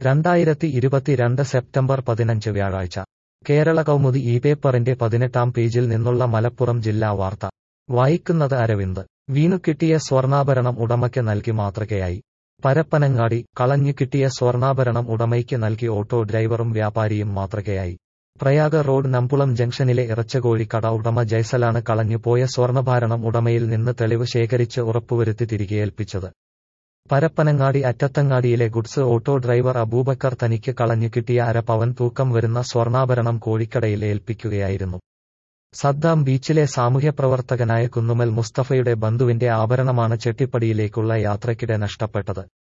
രണ്ടായിരത്തി ഇരുപത്തിരണ്ട് സെപ്റ്റംബർ പതിനഞ്ച് വ്യാഴാഴ്ച കേരള കൗമുദി ഈ പേപ്പറിന്റെ പതിനെട്ടാം പേജിൽ നിന്നുള്ള മലപ്പുറം ജില്ലാ വാർത്ത വായിക്കുന്നത് അരവിന്ദ് വീണു കിട്ടിയ സ്വർണ്ണാഭരണം ഉടമയ്ക്ക് നൽകി മാതൃകയായി പരപ്പനങ്ങാടി കളഞ്ഞു കിട്ടിയ സ്വർണ്ണാഭരണം ഉടമയ്ക്ക് നൽകി ഓട്ടോ ഡ്രൈവറും വ്യാപാരിയും മാതൃകയായി പ്രയാഗ റോഡ് നമ്പുളം ജംഗ്ഷനിലെ ഇറച്ചകോഴി കട ഉടമ ജയ്സലാണ് കളഞ്ഞുപോയ സ്വർണ്ണഭാരണം ഉടമയിൽ നിന്ന് തെളിവ് ശേഖരിച്ച് ഉറപ്പുവരുത്തി തിരികെ ഏൽപ്പിച്ചത് പരപ്പനങ്ങാടി അറ്റത്തങ്ങാടിയിലെ ഗുഡ്സ് ഓട്ടോ ഡ്രൈവർ അബൂബക്കർ തനിക്ക് കളഞ്ഞു കിട്ടിയ അര പവൻ തൂക്കം വരുന്ന സ്വർണ്ണാഭരണം കോഴിക്കടയിൽ ഏൽപ്പിക്കുകയായിരുന്നു സദ്ദാം ബീച്ചിലെ സാമൂഹ്യപ്രവർത്തകനായ കുന്നുമൽ മുസ്തഫയുടെ ബന്ധുവിന്റെ ആഭരണമാണ് ചെട്ടിപ്പടിയിലേക്കുള്ള യാത്രയ്ക്കിടെ നഷ്ടപ്പെട്ടത്